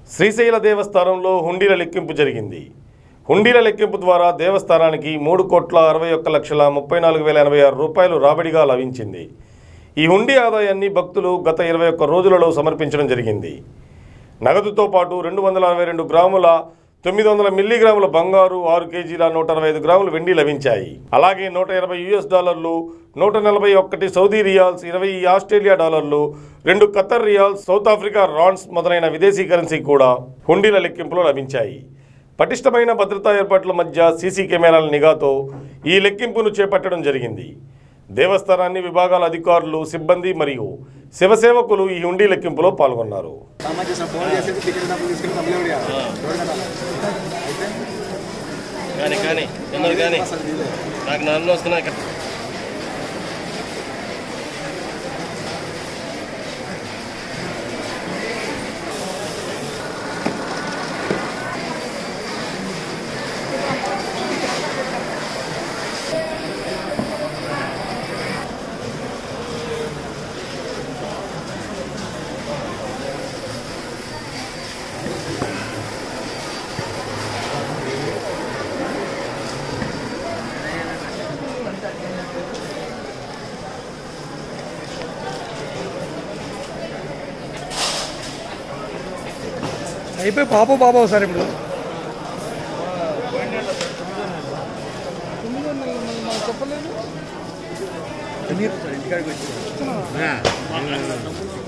శ్రీశైల దేవస్థానంలో హుండీల లెక్కింపు జరిగింది హుండీల లెక్కింపు ద్వారా దేవస్థానానికి మూడు కోట్ల అరవై ఒక్క లక్షల ముప్పై నాలుగు వేల ఎనభై ఆరు రూపాయలు రాబడిగా లభించింది ఈ హుండీ ఆదాయాన్ని భక్తులు గత ఇరవై ఒక్క రోజులలో సమర్పించడం జరిగింది నగదుతో పాటు రెండు వందల అరవై రెండు గ్రాముల తొమ్మిది వందల మిల్లీగ్రాముల బంగారు ఆరు కేజీల నూట అరవై ఐదు గ్రాములు వెండి లభించాయి అలాగే నూట ఎనభై యుఎస్ డాలర్లు నూట నలభై ఒకటి సౌదీ రియాల్స్ ఇరవై ఆస్ట్రేలియా డాలర్లు రెండు Qatar riyals south Africa rands మొదలైన విదేశీ కరెన్సీ కూడా హుండీల లెక్కింపులో లభించాయి పటిష్టమైన భద్రతా ఏర్పాట్ల మధ్య సీసీ కెమెరాల నిఘాతో ఈ లెక్కింపును చేపట్టడం జరిగింది దేవస్థానాన్ని విభాగాల అధికారులు సిబ్బంది మరియు శివసేవకులు ఈ హుండీ లెక్కింపులో పాల్గొన్నారు సామాన్ చేసిన ఫోన్ చేసేది టికెట్ డబ్బులు తీసుకుని కంప్లైంట్ చేయాలి అయితే కానీ కానీ తొందరగా కానీ అసలు ఇదే నాకు నన్ను వస్తున్నాయి అయిపోయి పాప బాబా సార్ ఇప్పుడు చెప్పలేదు ఇంటికాడికి వచ్చి